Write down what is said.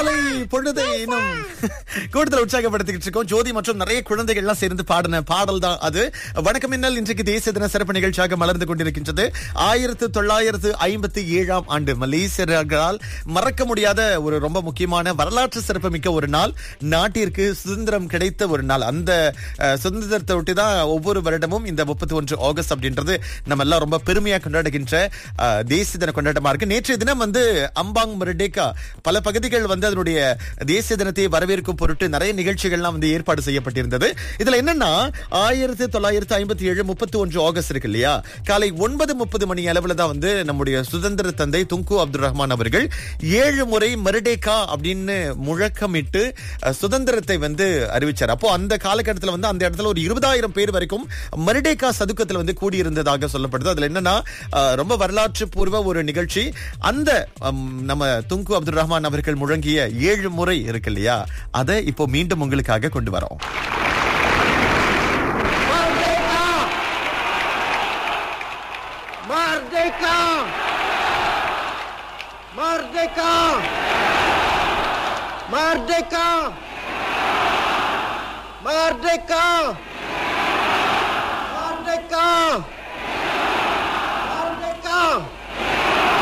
காலை பொழுதை இன்னும் கூடுதல் உற்சாகப்படுத்திக்கிட்டு இருக்கோம் ஜோதி மற்றும் நிறைய குழந்தைகள் எல்லாம் சேர்ந்து பாடின பாடல் தான் அது வணக்கம் மின்னல் இன்றைக்கு தேசிய தின சிறப்பு நிகழ்ச்சியாக மலர்ந்து கொண்டிருக்கின்றது ஆயிரத்து தொள்ளாயிரத்து ஐம்பத்தி ஏழாம் ஆண்டு மலேசியர்களால் மறக்க முடியாத ஒரு ரொம்ப முக்கியமான வரலாற்று சிறப்புமிக்க ஒரு நாள் நாட்டிற்கு சுதந்திரம் கிடைத்த ஒரு நாள் அந்த அஹ், சுதந்திரத்தை ஒட்டி தான் ஒவ்வொரு வருடமும் இந்த முப்பத்தி ஒன்று ஆகஸ்ட் அப்படின்றது நம்ம எல்லாம் ரொம்ப பெருமையா கொண்டாடுகின்ற அஹ், தேசிய தின கொண்டாட்டமா இருக்கு நேற்றைய தினம் வந்து அம்பாங் மரடேக்கா பல பகுதிகள் வந்து அதனுடைய தேசிய தினத்தை வரவேற்கும் பொருட்டு நிறைய நிகழ்ச்சிகள்லாம் வந்து ஏற்பாடு செய்யப்பட்டிருந்தது இதுல என்னன்னா ஆயிரத்தி தொள்ளாயிரத்தி ஐம்பத்தி ஏழு முப்பத்தி ஒன்று ஆகஸ்ட் இருக்கு இல்லையா காலை ஒன்பது முப்பது மணி அளவுல தான் வந்து நம்முடைய சுதந்திர தந்தை துங்கு அப்துல் ரஹ்மான் அவர்கள் ஏழு முறை மருடேக்கா அப்படின்னு முழக்கமிட்டு அஹ், சுதந்திரத்தை வந்து அறிவிச்சார் அப்போ அந்த காலகட்டத்தில் வந்து அந்த இடத்துல ஒரு இருபதாயிரம் பேர் வரைக்கும் மருடேக்கா சதுக்கத்தில் வந்து கூடியிருந்ததாக சொல்லப்படுது அதுல என்னன்னா அஹ், ரொம்ப வரலாற்று பூர்வ ஒரு நிகழ்ச்சி அந்த ஹம், நம்ம துங்கு அப்துல் ரஹ்மான் அவர்கள் முழங்கிய ஏழு முறை இருக்கு இல்லையா அதை இப்போ மீண்டும் உங்களுக்காக கொண்டு வரோம் Merdeka! Merdeka! Merdeka! Merdeka! Merdeka!